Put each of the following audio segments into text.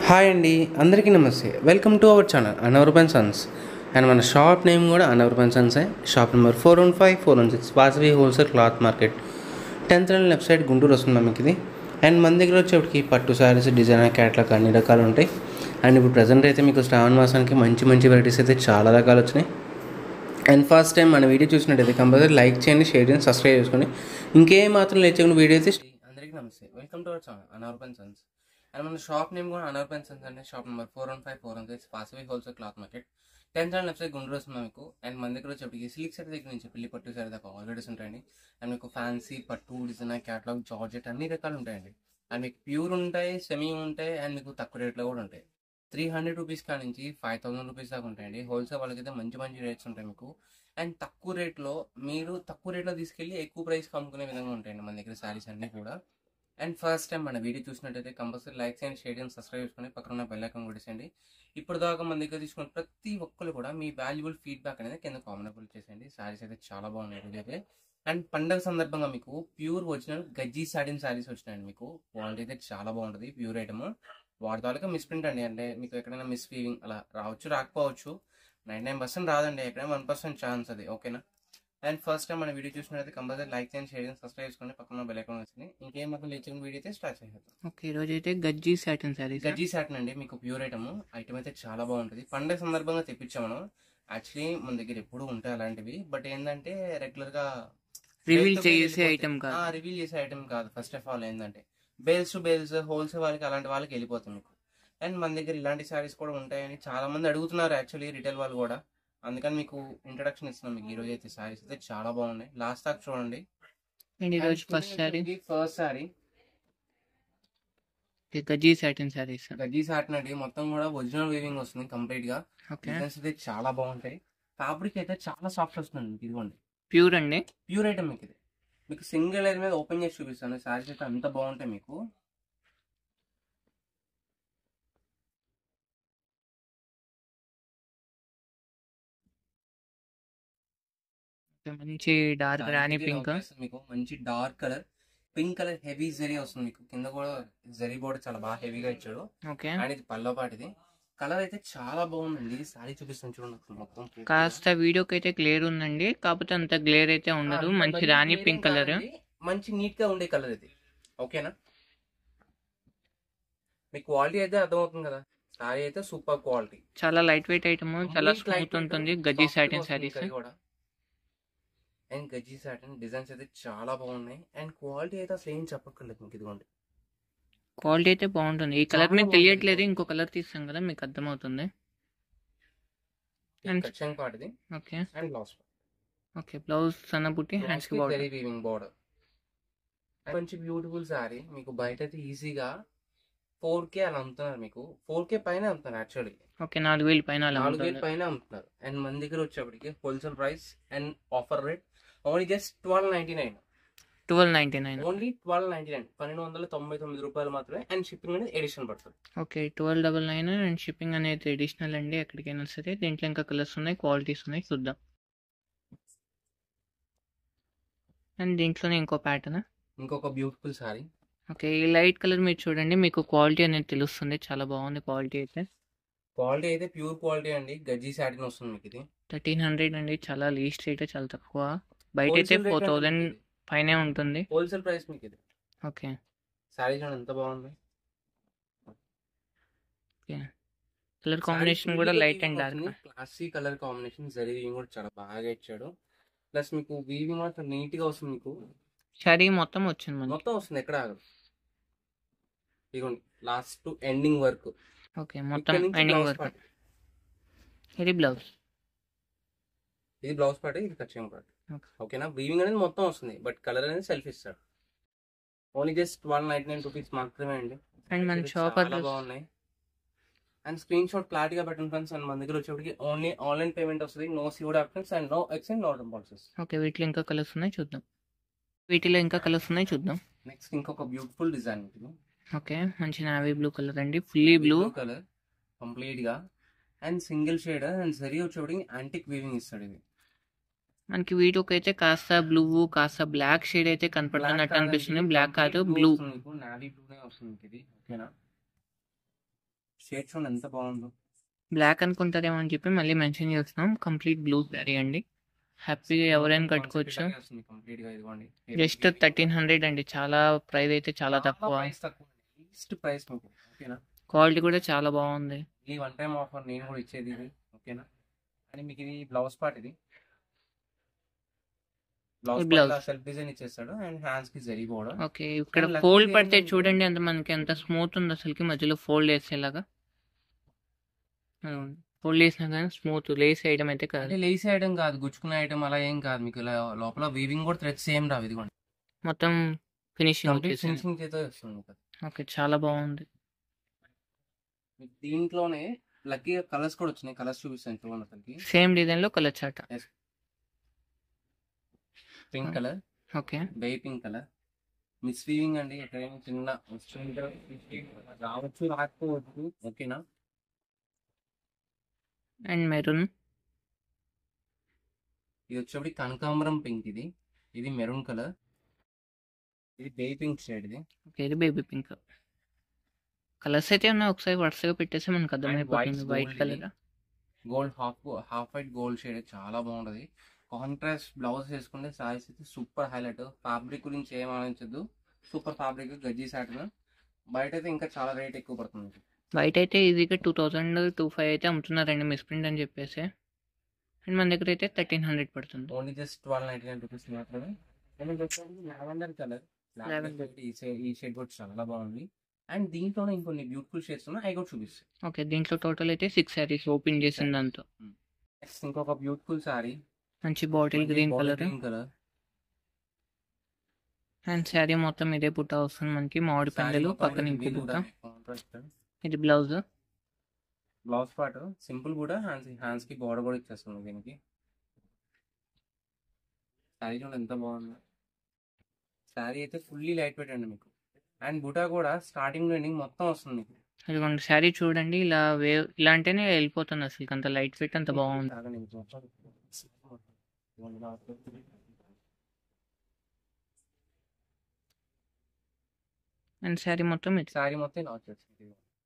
Hi అండి అందరికీ నమస్తే welcome to our channel Anwar sons and మన షాప్ నేమ్ కూడా అనవర్ సన్సే shop number four one five four one six Vasavi wholesale cloth market tenth and left side Guntur వస్తుంది మీకు ఇది అండ్ మన దగ్గర వచ్చేప్పటికి పట్టు శారీస్ డిజైనర్ క్యాట్లాగ్ అన్ని రకాలు ఉంటాయి అండ్ ఇప్పుడు ప్రజెంట్ అయితే మీకు శ్రావణ మాసానికి మంచి మంచి వెరైటీస్ అయితే చాలా రకాలు వచ్చినాయి అండ్ ఫస్ట్ టైం మన వీడియో చూసినట్టయితే కంపల్సరీ లైక్ చేయండి షేర్ చేయండి సబ్స్క్రైబ్ చేసుకోండి ఇంకేం మాత్రం లేచకుండా వీడియో అయితే అందరికీ నమస్తే వెల్కమ్ టు అవర్ ఛానల్ అనర్పన్ సన్స్ అండ్ మన షాప్ నేమ్ కూడా అనర్పన్ సన్స్ అంటే shop number four one five four one six Pacific wholesale cloth market tenth and left side Guntur వస్తుంది మీకు అండ్ మన దగ్గర వచ్చేప్పటికి సిల్క్ సెట్ దగ్గర నుంచి పెళ్లి పట్టు సారీ దాకా ఆల్రెడీస్ ఉంటాయండి అండ్ మీకు ఫ్యాన్సీ పట్టు డిజైనర్ క్యాటలాగ్ జార్జెట్ అన్ని రకాలు ఉంటాయండి అండ్ మీకు ప్యూర్ ఉంటాయి సెమీ ఉంటాయి అండ్ మీకు తక్కువ రేట్లో కూడా ఉంటాయి త్రీ హండ్రెడ్ రూపీస్ కాడ నుంచి ఫైవ్ థౌసండ్ రూపీస్ దాకా ఉంటాయండి హోల్సేల్ వాళ్ళకైతే మంచి మంచి రేట్స్ ఉంటాయి మీకు అండ్ తక్కువ రేట్లో మీరు తక్కువ రేట్లో తీసుకెళ్ళి ఎక్కువ ప్రైస్కి అమ్ముకునే విధంగా ఉంటాయండి మన దగ్గర శారీస్ అన్నీ కూడా అండ్ ఫస్ట్ టైం మన వీడియో చూసినట్టయితే కంపల్సరీ లైక్ చేయండి షేర్ చేయండి సబ్స్క్రైబ్ చేసుకొని పక్కన ఉన్న బెల్ ఐకాన్ కొట్టేసేయండి ఇప్పుడు దాకా మన దగ్గర తీసుకున్న ప్రతి ఒక్కరు కూడా మీ వాల్యుబుల్ ఫీడ్బ్యాక్ అనేది కింద కామెంట్ చేసేయండి శారీస్ అయితే చాలా బాగున్నాయి ఈరోజు అయితే అండ్ పండగ సందర్భంగా మీకు pure original Gajji satin saris వచ్చినాయండి మీకు క్వాలిటీ అయితే చాలా బాగుంటుంది ప్యూర్ ఐటమ్ వాటి తాలూకా మిస్ప్రింట్ అండి అంటే మీకు ఎక్కడైనా మిస్ ఫీవింగ్ అలా రావచ్చు రాకపోవచ్చు నైన్ నైన్ పర్సెంట్ రాదండి ఎక్కడైనా వన్ పర్సెంట్ ఛాన్స్ అది ఓకేనా అండ్ ఫస్ట్ టైం మన వీడియో చూసినట్లయితే కంపల్సరీ లైక్ చేయండి షేర్ చేయండి సబ్స్క్రైబ్ చేసుకొని పక్కన బెల్ ఐకాన్ వచ్చింది ఇంకేం మాత్రం లేచిన వీడియో అయితే స్టార్ట్ చేసేద్దాం ఓకే ఈరోజు అయితే గజ్జీ సాటిన్ శారీస్ గజ్జీ సాటిన్ అండి మీకు ప్యూర్ ఐటమ్ ఐటమ్ అయితే చాలా బాగుంటుంది పండగ సందర్భంగా తెప్పించాము మనం యాక్చువల్లీ మన దగ్గర ఎప్పుడు ఉంటాయి అలాంటివి బట్ ఏంటంటే రెగ్యులర్ గా రివీల్ చేసే ఐటమ్ కాదు రివీల్ చేసే ఐటమ్ కాదు ఫస్ట్ ఆఫ్ ఆల్ ఏంటంటే బేల్స్ టు బేల్స్ హోల్సేల్ వాళ్ళకి అలాంటి వాళ్ళకి వెళ్ళిపోతుంది మీకు అండ్ మన దగ్గర ఇలాంటి శారీస్ కూడా ఉంటాయని చాలా మంది అడుగుతున్నారు యాక్చువల్లీ రిటైల్ వాళ్ళు కూడా అందుకని మీకు ఇంట్రడక్షన్ ఇస్తున్నాం మీకు ఈ రోజు అయితే శారీస్ అయితే చాలా బాగున్నాయి లాస్ట్ దాకా చూడండి అండ్ ఈరోజు first sari first sari Gajji satin saris Gajji satin అండి మొత్తం కూడా ఒరిజినల్ వీవింగ్ వస్తుంది కంప్లీట్ గా ఓకే డిజైన్స్ అయితే చాలా బాగుంటాయి ఫ్యాబ్రిక్ అయితే చాలా సాఫ్ట్ వస్తుంది మీకు ఇదిగోండి ప్యూర్ అండి ప్యూర్ ఐటమ్ మీకు ఇది మీకు సింగిల్ లేయర్ మీద ఓపెన్ చేసి చూపిస్తాను శారీస్ అయితే అంత బాగుంటాయి మీకు మంచి డార్క్ రాణి Saree పింక్ వచ్చేసి మీకు మంచి dark colour pink colour heavy zari వస్తుంది మీకు కింద కూడా జరీ బోర్డర్ చాలా బాగా హెవీగా ఇచ్చాడు ఓకే అండ్ ఇది పల్లో పాటిది కలర్ అయితే చాలా బాగుందండి ఇది శారీ చూపిస్తాను చూడండి అసలు మొత్తం పూర్తిగా. కాస్త వీడియోకి అయితే క్లియర్ ఉందండి కాకపోతే అంత గ్లేర్ అయితే ఉండదు ఆ, మంచి మరి రాణి clear పింక్ ఏం కలర్ కాదండి. మంచి నీట్ గా ఉండే కలర్ ఇది ఓకేనా మీ క్వాలిటీ అయితే అర్థమవుతుంది కదా సారీ అయితే సూపర్ క్వాలిటీ చాలా లైట్ వెయిట్ ఐటమ్ చాలా స్మూత్ ఉంటుంది గజ్జీ సాటిన్ శారీస్ కూడా అండ్ గజ్జీ సాటిన్ డిజైన్స్ అయితే చాలా బాగున్నాయి అండ్ క్వాలిటీ అయితే అసలు ఏం చెప్పక్కర్లేదు మీకు ఇదిగోండి క్వాలిటీ అయితే బాగుంటుంది ఈ కలర్ చాలా మీకు బాగుంటుంది. తెలియట్లేదు ఇంకో కలర్ తీస్తాం కదా మీకు అర్థమవుతుంది And- కచ్చంగ్ పాటిది okay and blouse okay blouse సన్నబుట్టి హ్యాండ్స్ కి బాగుంటుంది వెరీ వీవింగ్ బోర్డర్ మంచి బ్యూటిఫుల్ సారీ మీకు బయట అయితే ఈజీగా ఫోర్ కే అలా అమ్ముతున్నారు మీకు ఫోర్ కే పైన అమ్ముతున్నారు యాక్చువల్లీ ఓకే నాలుగు వేలు పైన అలా నాలుగు వేల ఉంటుంది పైన అమ్ముతున్నారు అండ్ మన దగ్గర వచ్చేప్పటికి wholesale price and offer rate only just twelve ninety nine twelve ninety nine only twelve ninety nine పన్నెండు వందల తొంభై తొమ్మిది రూపాయలు మాత్రమే అండ్ షిప్పింగ్ అనేది ఎడిషన్ పడుతుంది okay twelve double nine and shipping అనేది అడిషనల్ అండి ఎక్కడికైనా సరే దీంట్లో ఇంకా కలర్స్ ఉన్నాయి క్వాలిటీస్ ఉన్నాయి చూద్దాం అండ్ దీంట్లోనే ఇంకో ప్యాటర్న్ ఇంకొక బ్యూటిఫుల్ సారీ ఓకే ఈ లైట్ కలర్ మీరు చూడండి మీకు క్వాలిటీ అనేది తెలుస్తుంది చాలా బాగుంది క్వాలిటీ అయితే క్వాలిటీ అయితే ప్యూర్ క్వాలిటీ అండి గజ్జీ సాటిన్ వస్తుంది మీకు ఇది థర్టీన్ హండ్రెడ్ అండి చాలా లీస్ట్ రేట్ చాలా తక్కువ బయట అయితే ఫోర్ థౌజండ్ పైనే ఉంటుంది హోల్సేల్ ప్రైస్ మీకు ఇది ఓకే సారీ చూడండి ఎంత బాగుంది కలర్ కాంబినేషన్ కూడా light and dark classy colour combination zari weaving కూడా చాలా బాగా ఇచ్చాడు ప్లస్ మీకు వీవింగ్ మాత్రం నీట్ గా వస్తుంది మీకు శారీ మొత్తం వచ్చింది మనకి మొత్తం వస్తుంది ఎక్కడ ఆగదు ఇదిగోండి last to ending work okay మొత్తం ఎండింగ్ వరకు ఇది బ్లౌజ్ ఇది బ్లౌజ్ పార్ట్ ఇది కచ్చింగ్ పార్ట్ Okay. ఓకేనా వీవింగ్ అనేది మొత్తం వస్తుంది బట్ కలర్ అనేది సెల్ఫ్ ఇస్తాడు only just one ninety nine rupees మాత్రమే అండి అండ్ మన ఇది షాప్ చాలా అడ్రస్ బాగున్నాయి అండ్ స్క్రీన్ షాట్ క్లారిటీగా పెట్టండి ఫ్రెండ్స్ అండ్ మన దగ్గర వచ్చేప్పటికి ఓన్లీ ఆన్లైన్ పేమెంట్ వస్తుంది no COD options and no exchange no policies okay వీటిలో ఇంకా కలర్స్ ఉన్నాయి చూద్దాం వీటిలో ఇంకా కలర్స్ ఉన్నాయి చూద్దాం నెక్స్ట్ ఇంకొక బ్యూటిఫుల్ డిజైన్ ఇది ఓకే మంచి నావీ బ్లూ కలర్ అండి ఫుల్లీ బ్లూ కలర్ కంప్లీట్ గా అండ్ సింగిల్ షేడ్ అండ్ సరి వచ్చేప్పటికి యాంటిక్ వీవింగ్ ఇస్తాడు ఇది మనకి వీడియోకి అయితే కాస్త బ్లూ కాస్త బ్లాక్ షేడ్ అయితే కనపడుతున్నట్టు అనిపిస్తుంది బ్లాక్ కాదు బ్లూ నావీ బ్లూనే వస్తుంది మీకు ఇది ఓకేనా షేడ్ చూడండి ఎంత బాగుందో బ్లాక్ అనుకుంటారేమో అని చెప్పి మళ్ళీ మెన్షన్ చేస్తున్నాం కంప్లీట్ బ్లూ శారీ అండి హ్యాపీగా ఎవరైనా కట్టుకోవచ్చు కంప్లీట్ గా ఇదిగోండి జస్ట్ థర్టీన్ హండ్రెడ్ అండి చాలా ప్రైస్ అయితే చాలా తక్కువ ప్రైస్ తక్కువ లీస్ట్ ప్రైస్ మీకు ఓకేనా క్వాలిటీ కూడా చాలా బాగుంది ఈ వన్ టైం ఆఫర్ నేను కూడా ఇచ్చేది ఇది ఓకేనా అని మీకు ఇది బ్లౌజ్ పార్ట్ ఇది blouse blouse. Part self design ఇచ్చేస్తాడు అండ్ హ్యాండ్స్ కి జరీ కూడా ఓకే ఇక్కడ luckily ఫోల్డ్ పడితే ఏంటంటే- చూడండి అంత మనకి ఎంత స్మూత్ ఉంది అసలుకి మధ్యలో ఫోల్డ్ వేసేలాగా ఫోల్డ్ వేసినా కానీ స్మూత్ లేస్ వేయడం అయితే కాదు అంటే లేస్ ఐటమ్ కాదు గుచ్చుకునే ఐటమ్ అలా ఏం కాదు మీకు ఇలా లోపల వీవింగ్ కూడా థ్రెడ్ సేమ్ రావు ఇదిగోండి మొత్తం ఫినిషింగ్ కంప్లీట్ వచ్చేసింది ఫినిషింగ్ చేతో వస్తుంది మీకు అది. ఓకే చాలా బాగుంది మీకు దీంట్లోనే లక్కీగా కలర్స్ కూడా వచ్చినాయి కలర్స్ చూపిస్తాను చూడండి అతనికి సేమ్ డిజైన్ లో కలర్ చాట పింక్ కలర్ ఓకే బే పింక్ కలర్ మిస్ వీవింగ్ అండి ఎక్కడైనా చిన్న వస్తుంటే రావచ్చు రాకపోవచ్చు ఓకేనా అండ్ మెరూన్ ఇది వచ్చేప్పటికి కనకాంబరం పింక్ ఇది ఇది మెరూన్ కలర్ ఇది బే పింక్ షేడ్ ఇది ఓకే ఇది బేబీ పింక్ కలర్స్ అయితే ఉన్నాయి ఒకసారి వరుసగా పెట్టేసి మనకు అర్థమైపోతుంది white వైట్ gold కలర్ ఇది. Gold half half white gold shade చాలా బాగుంటది కాంట్రాస్ట్ బ్లౌజ్ వేసుకుంటే సారీస్ అయితే సూపర్ హైలైట్ ఫ్యాబ్రిక్ గురించి ఏం ఆలోచించద్దు సూపర్ ఫ్యాబ్రిక్ గజ్జి సాటిన్ బయట అయితే ఇంకా చాలా రేట్ ఎక్కువ పడుతుంది వైట్ అయితే ఈజీగా టూ థౌజండ్ టూ ఫైవ్ అయితే అమ్ముతున్నారండి మిస్ ప్రింట్ అని చెప్పేసి అండ్ మన దగ్గర అయితే థర్టీన్ హండ్రెడ్ పడుతుంది only just twelve ninety nine rupees మాత్రమే లావెండర్ కలర్ Lavender. ఈ షేడ్ ఈ షేడ్ కూడా చాలా బాగుంది అండ్ దీంట్లోనే ఇంకొన్ని బ్యూటిఫుల్ షేడ్స్ ఉన్నాయి అవి కూడా చూపిస్తాయి ఓకే దీంట్లో టోటల్ అయితే సిక్స్ శారీస్ ఓపెన్ చేసిన దాంతో నెక్స్ట్ ఇంకొక బ్యూటిఫుల్ సారీ మంచి bottle green colour green colour and sari మొత్తం ఇదే బుట్ట వస్తుంది మనకి మామిడి పండులు పక్కన ఇంకో బుట్ట ఇది బ్లౌజ్ బ్లౌజ్ పార్ట్ సింపుల్ కూడా హ్యాండ్స్ హ్యాండ్స్ కి బోర్డర్ కూడా ఇచ్చేస్తుంది దీనికి శారీ చూడండి ఎంత బాగుంది శారీ అయితే ఫుల్లీ లైట్ వెయిట్ అండి మీకు అండ్ బుటా కూడా స్టార్టింగ్ ఎండింగ్ మొత్తం వస్తుంది మీకు ఇదిగోండి శారీ చూడండి ఇలా వే ఇలా అంటేనే వెళ్ళిపోతుంది అసలు అంత లైట్ ఫిట్ అంత బాగుంది ఆగండి, మీకు మొత్తం. ఇదిగోండి నా చేతికి. అండ్ శారీ మొత్తం ఇది శారీ మొత్తం ఇలా వచ్చేసింది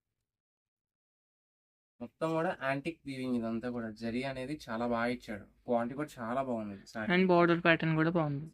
మొత్తం కూడా యాంటిక్ వీవింగ్ ఇదంతా కూడా జరీ అనేది చాలా బాగా ఇచ్చాడు క్వాంటిటీ కూడా చాలా బాగుంది శారీ అండ్ బార్డర్ ప్యాటర్న్ కూడా బాగుంది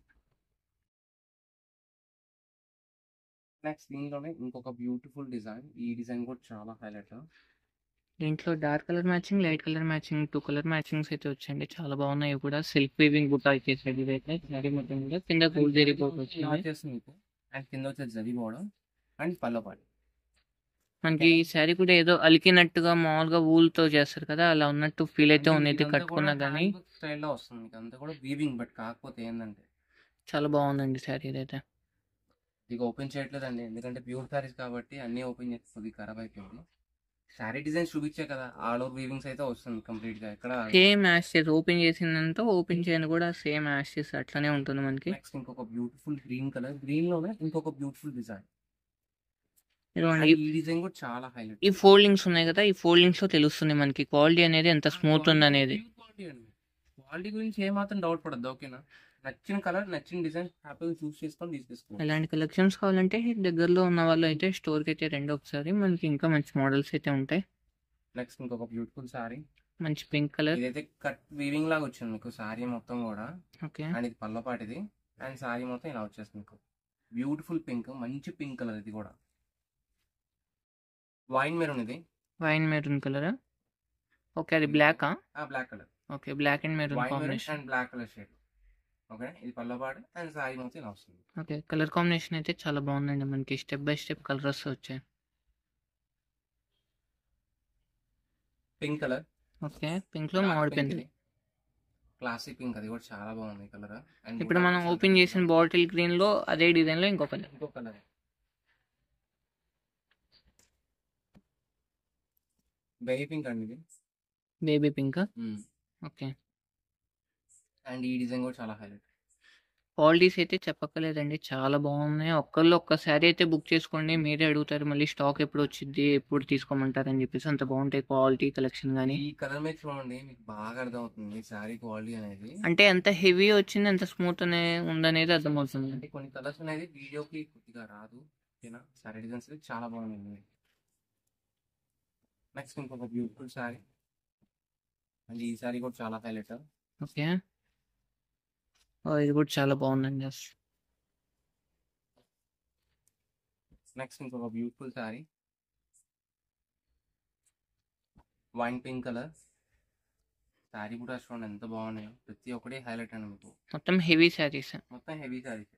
నెక్స్ట్ దీంట్లోనే ఇంకొక బ్యూటిఫుల్ డిజైన్ ఈ డిజైన్ కూడా చాలా హైలైట్ దీంట్లో dark colour matching light colour matching two colour matchings అయితే వచ్చాయండి చాలా బాగున్నాయి ఇవి కూడా సెల్ఫ్ వీవింగ్ బుట్ట ఇచ్చేసాడు ఇదైతే శారీ మొత్తం కూడా కింద గోల్డ్ జరీ పోట్ వచ్చింది వచ్చేస్తుంది మీకు అండ్ కింద వచ్చేది జరీ బోర్డర్ అండ్ పల్లపాటి మనకి ఈ శారీ కూడా ఏదో అలికినట్టుగా మామూలుగా wool తో చేస్తారు కదా అలా ఉన్నట్టు ఫీల్ అయితే ఉంది ఇది కట్టుకున్నా కానీ స్టైల్లో వస్తుంది మీకు అంతా కూడా వీవింగ్ బట్ కాకపోతే ఏంటంటే చాలా బాగుందండి శారీ ఇదైతే ఇది ఓపెన్ చేయట్లేదండి ఎందుకంటే ప్యూర్ సారీస్ కాబట్టి అన్ని ఓపెన్ చేస్తే కొద్దిగా ఖరాబ్ అయిపోయింది శారీ డిజైన్స్ చూపించే కదా ఆల్ ఓవర్ వీవింగ్స్ అయితే వస్తుంది కంప్లీట్ గా ఇక్కడ సేమ్ యాషెస్ ఓపెన్ చేసిందంతా ఓపెన్ చేయని కూడా సేమ్ యాషెస్ అట్లానే ఉంటుంది మనకి నెక్స్ట్ ఇంకొక బ్యూటిఫుల్ గ్రీన్ కలర్ గ్రీన్ లోనే ఇంకొక బ్యూటిఫుల్ డిజైన్ ఇదిగోండి ఈ డిజైన్ కూడా చాలా హైలైట్ ఈ ఫోల్డింగ్స్ ఉన్నాయి కదా ఈ ఫోల్డింగ్స్ లో తెలుస్తుంది మనకి క్వాలిటీ అనేది ఎంత స్మూత్ ఉంది అనేది క్వాలిటీ గురించి ఏమాత్రం డౌట్ పడద్దు ఓకేనా నచ్చిన కలర్ నచ్చిన డిజైన్ హ్యాపీగా చూస్ చేసుకొని తీసేసుకోండి ఇలాంటి కలెక్షన్స్ కావాలంటే దగ్గరలో ఉన్న వాళ్ళు అయితే స్టోర్కి అయితే రెండు ఒకసారి మనకి ఇంకా మంచి మోడల్స్ అయితే ఉంటాయి నెక్స్ట్ ఇంకొక బ్యూటిఫుల్ సారీ మంచి పింక్ కలర్ ఇదైతే కట్ వీవింగ్ లాగా వచ్చింది మీకు సారీ మొత్తం కూడా ఓకే అండ్ ఇది పల్లపాటిది అండ్ సారీ మొత్తం ఇలా వచ్చేస్తుంది మీకు బ్యూటిఫుల్ పింక్ మంచి పింక్ కలర్ ఇది కూడా వైన్ మెరూన్ ఇది వైన్ మెరూన్ కలర్ ఓకే అది బ్లాకా ఆ black colour okay black and maroon wine maroon combination and black colour shade okay ఇది పల్లపాటు అండ్ సారీ మొత్తం ఇలా వస్తుంది ఓకే కలర్ కాంబినేషన్ అయితే చాలా బాగుందండి మనకి స్టెప్ బై స్టెప్ కలర్స్ వచ్చాయి పింక్ కలర్ ఓకే పింక్ లో మామిడి పెంకులు క్లాసిక్ పింక్ అది కూడా చాలా బాగుంది కలర్ అండ్ ఇప్పుడు మనం ఓపెన్ చేసిన బాటిల్ గ్రీన్ లో అదే డిజైన్ లో ఇంకో కలర్ ఇంకో కలర్ బేబీ పింక్ అండి ఇది బేబీ పింక్ ఓకే అండ్ ఈ డిజైన్ కూడా చాలా హైలైట్ క్వాలిటీస్ అయితే చెప్పక్కర్లేదండి చాలా బాగున్నాయి ఒక్కళ్ళు ఒక్కసారి అయితే బుక్ చేసుకోండి మీరే అడుగుతారు మళ్ళీ స్టాక్ ఎప్పుడు వచ్చింది ఎప్పుడు తీసుకోమంటారు అని చెప్పేసి అంత బాగుంటాయి క్వాలిటీ కలెక్షన్ కానీ ఈ కలర్ మీద చూడండి మీకు బాగా అర్థమవుతుంది శారీ క్వాలిటీ అనేది అంటే ఎంత హెవీ వచ్చింది ఎంత స్మూత్ అనే ఉందనేది అర్థమవుతుంది అంటే కొన్ని కలర్స్ అనేది వీడియోకి కొద్దిగా రాదు ఓకేనా శారీ డిజైన్స్ అయితే చాలా బాగుంది నెక్స్ట్ ఇంకొక బ్యూటిఫుల్ శారీ అండ్ ఈ శారీ కూడా చాలా హైలైట్ ఓకే ఓ, ఇది కూడా చాలా బాగుందండి అసలు నెక్స్ట్ ఇంకొక beautiful sari wine pink colour sari కూడా చూడండి ఎంత బాగున్నాయో ప్రతి ఒక్కటి హైలైట్ అండి మీకు మొత్తం హెవీ శారీస్ మొత్తం హెవీ శారీస్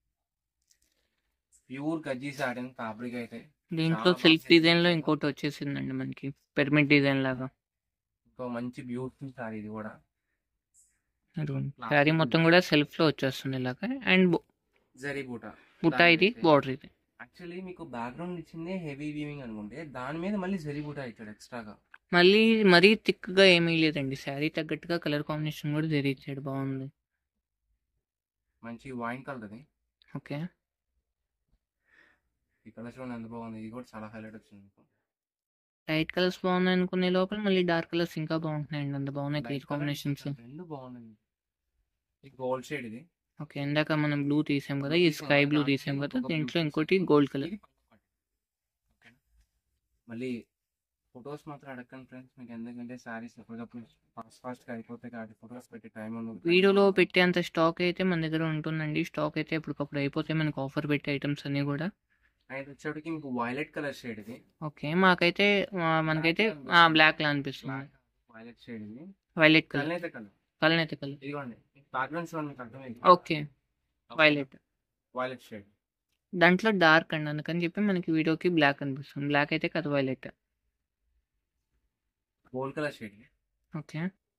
ప్యూర్ గజ్జీ శారీ ఫ్యాబ్రిక్ అయితే దీంట్లో చాలా సెల్ఫ్ బాగుంది. డిజైన్ లో ఇంకోటి వచ్చేసిందండి మనకి పిరమిడ్ డిజైన్ లాగా ఇంకో మంచి బ్యూటిఫుల్ శారీ ఇది కూడా శారీ మొత్తం కూడా సెల్ఫ్ లో వచ్చేస్తుంది ఇలాగా అండ్ జరీ బూట బుట్ట ఇది బార్డర్ ఇది యాక్చువల్లీ మీకు బ్యాక్గ్రౌండ్ ఇచ్చిందే హెవీ వీవింగ్ అనుకుంటే దాని మీద మళ్ళీ జరీ బూట ఇచ్చాడు ఎక్స్ట్రాగా మళ్ళీ మరీ థిక్ గా ఏమీ లేదండి శారీ తగ్గట్టుగా కలర్ కాంబినేషన్ కూడా జరిగించాడు బాగుంది మంచి వైన్ కలర్ అది ఓకే ఈ కలర్ చూడండి ఎంత బాగుంది ఇది కూడా చాలా హైలైట్ వచ్చింది మీకు లైట్ కలర్స్ బాగున్నాయి అనుకునే లోపల మళ్ళీ డార్క్ కలర్స్ ఇంకా బాగుంటున్నాయండి అంత బాగున్నాయి Light కలర్ colour, కాంబినేషన్స్ రెండు బాగున్నాయి ఇది గోల్డ్ షేడ్ ఇది ఓకే ఇందాక మనం బ్లూ తీసాం కదా ఈ తీసాం స్కై కదా, బ్లూ దాంట్లో తీసాం కదా ఇంకొక దీంట్లో blue ఇంకోటి తీసాం. గోల్డ్ కలర్ ఇది పక్క part. ఓకేనా? మళ్ళీ ఫొటోస్ మాత్రం అడగండి ఫ్రెండ్స్ మీకు ఎందుకంటే శారీస్ ఎప్పటికప్పుడు ఫాస్ట్ ఫాస్ట్గా అయిపోతాయి కాబట్టి ఫొటోస్ పెట్టే టైం ఉండదు వీడియోలో పెట్టేంత స్టాక్ అయితే మన దగ్గర ఉంటుందండి స్టాక్ అయితే ఎప్పటికప్పుడు అయిపోతే మనకు ఆఫర్ పెట్టే ఐటమ్స్ అన్ని కూడా అయితే వచ్చేటికి మీకు వైలెట్ కలర్ షేడ్ ఇది ఓకే మాకైతే ఆ, మనకైతే బ్లాక్ లా అనిపిస్తుంది వైలెట్ షేడ్ ఇది వైలెట్ కలర్ కలర్ అయితే కలర్ కలర్ కలర్ ఇదిగోండి బ్యాక్గ్రౌండ్ చూడండి మీకు అర్థమైంది ఓకే వైలెట్ వైలెట్ షేడ్ దాంట్లో డార్క్ అండి అందుకని చెప్పి మనకి వీడియోకి బ్లాక్ అనిపిస్తుంది బ్లాక్ అయితే కదా వైలెట్ గోల్డ్ కలర్ షేడ్ ఇది ఓకే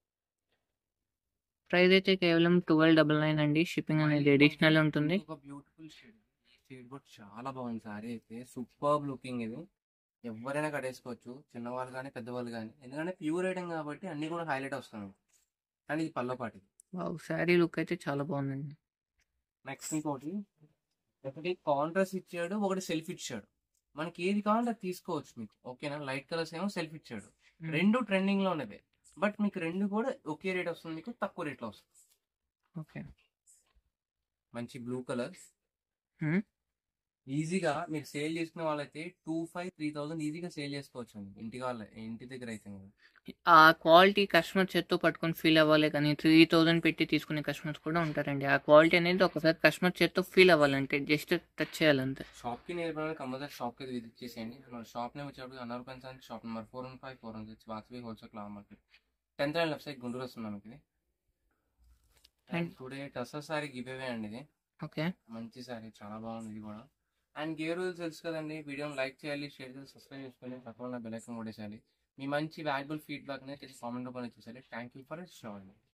ప్రైస్ అయితే కేవలం ట్వెల్వ్ డబల్ నైన్ అండి షిప్పింగ్ అనేది అడిషనల్ ఉంటుంది ఒక బ్యూటిఫుల్ షేడ్ ఈ షేడ్ కూడా చాలా బాగుంది సారీ అయితే సూపర్ లుకింగ్ ఇది ఎవరైనా కట్టేసుకోవచ్చు చిన్నవాళ్ళు కానీ పెద్దవాళ్ళు కానీ ఎందుకంటే ప్యూర్ ఐటమ్ కాబట్టి అన్ని కూడా హైలైట్ వస్తాయి కానీ ఇది పల్లపాటి వావ్ శారీ లుక్ అయితే చాలా బాగుందండి నెక్స్ట్ ఇంకోటి ఒకటి కాంట్రాస్ట్ ఇచ్చాడు ఒకటి సెల్ఫ్ ఇచ్చాడు మనకి ఏది కావాలంటే అది తీసుకోవచ్చు మీకు ఓకేనా లైట్ కలర్స్ ఏమో సెల్ఫ్ ఇచ్చాడు రెండు ట్రెండింగ్ లో ఉన్నవే బట్ మీకు రెండు కూడా ఒకే రేట్ వస్తుంది మీకు తక్కువ రేట్లో వస్తుంది ఓకే మంచి బ్లూ కలర్ Hmm. ఈజీగా మీరు సేల్ చేసుకునే వాళ్ళైతే టూ ఫైవ్ త్రీ థౌసండ్ ఈజీగా సేల్ చేసుకోవచ్చు అండి ఇంటి వాళ్ళ ఇంటి దగ్గర అయితే మీరు. ఆ క్వాలిటీ కస్టమర్ చేత్తో పట్టుకొని ఫీల్ అవ్వాలి కానీ త్రీ థౌజండ్ పెట్టి తీసుకునే కస్టమర్స్ కూడా ఉంటారండి ఆ క్వాలిటీ అనేది ఒకసారి కస్టమర్ చేత్తో ఫీల్ అవ్వాలంటే జస్ట్ టచ్ చేయాలంతే షాప్కి నేర్పడానికి కంపల్సరీ షాప్కి విజిట్ చేసేయండి మన షాప్ నేమ్ వచ్చేటప్పుడు అన్నారు పెన్సన్ shop number four one five four one six Vasavi wholesale cloth market tenth line left side Guntur వస్తున్నాం ఇది and And- today tussar sari give away అండి ఇది ఓకే మంచి సారీ చాలా బాగుంది ఇది కూడా అండ్ గేర్ రూల్స్ తెలుసు కదండి వీడియోని లైక్ చేయాలి షేర్ చేయాలి సబ్స్క్రైబ్ చేసుకొని పక్కన బెల్ ఐకాన్ కొట్టేసేయాలి మీ మంచి వాల్యుబుల్ ఫీడ్బ్యాక్ అనేది కామెంట్ రూపంలో ఇచ్చేసాలి థ్యాంక్ యూ ఫర్ షో అండి